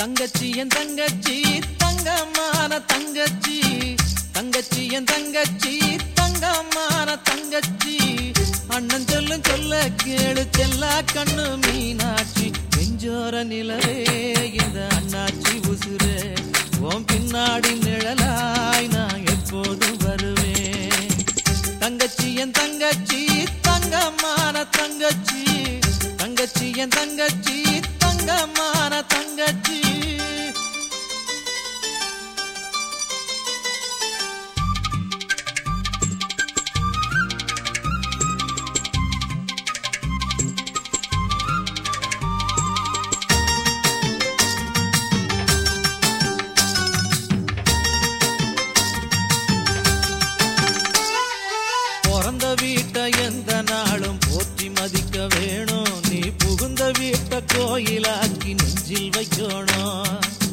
தங்கச்சி என் தங்கச்சி தங்கமான தங்கச்சி தங்கச்சி என் தங்கச்சி தங்கமான தங்கச்சி அண்ணன் சொல்லும் சொல்ல கேளு செல்லா கண்ணு மீனாட்சி நெஞ்சோர நிலவே இந்த அண்ணாச்சி உசுரே உன் பின்னாடி நிழலாய் நான் எப்போதும் வருவேன் தங்கச்சி என் தங்கச்சி தங்கமான தங்கச்சி தங்கச்சி என் தங்கச்சி தங்கமான தங்கச்சி பிறந்த வீட்டை எந்த நாளும் போற்றி மதிக்க வேணும் நீ புகுந்த வீட்டை கோயிலாக்கி நெஞ்சில் வைக்கணும்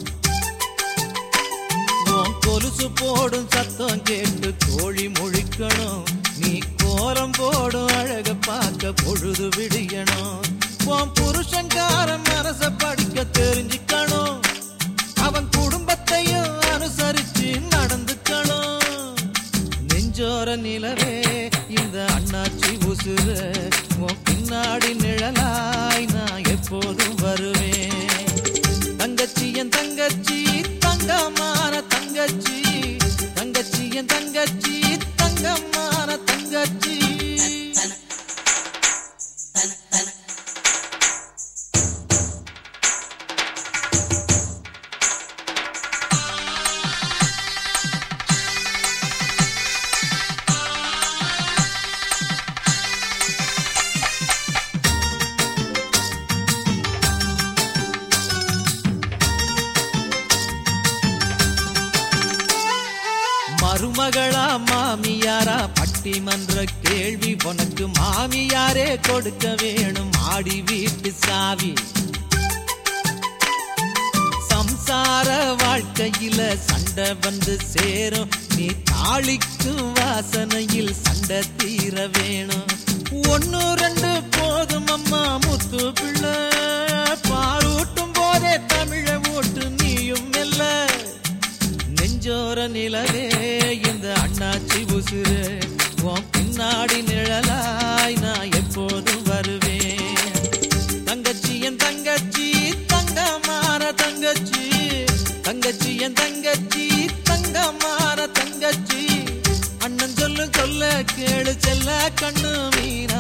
உன் கொலுசு போடும் சத்தம் கேட்டு கோழி முழிக்கணும் நீ கோலம் போடும் அழக பார்க்க பொழுது விடியணும் உன் புருஷன்காரன் மனச படிக்க தெரிஞ்சுக்கணும் அவன் குடும்பத்தையும் அனுசரிச்சு நடந்துக்கணும் நெஞ்சோர நிலவே இந்த அண்ணாச்சி உசுர உன் பின்னாடி நிழலாய் நான் எப்போதும் வருவேன் தங்கச்சி என் தங்கச்சி தங்கமான தங்கச்சி தங்கச்சி என் தங்கச்சி தங்கமான தங்கச்சி மருமகளா மாமியாரா பட்டிமன்ற கேள்வி உனக்கு மாமியாரே கொடுக்க வேணும் ஆடி வீட்டு சாவி சம்சார வாழ்க்கையில சண்டை வந்து சேரும் நீ தாளிக்கும் வாசனையில் சண்டை தீர வேணும் ஒன்னு ரெண்டு போதும் அம்மா முத்து பிள்ளை பாலூட்டும் போதே தமிழ ஓட்டு நீயும் மெல்ல நெஞ்சோர நிலவே இந்த அண்ணாச்சி உசுரு உன் பின்னாடி நிழலாய் நான் எப்போதும் வருவேன் தங்கச்சி என் தங்கச்சி தங்கமான தங்கச்சி தங்கச்சி என் தங்கச்சி தங்கமான தங்கச்சி அண்ணன் சொல்லு சொல்ல கேளு செல்ல கண்ணு மீன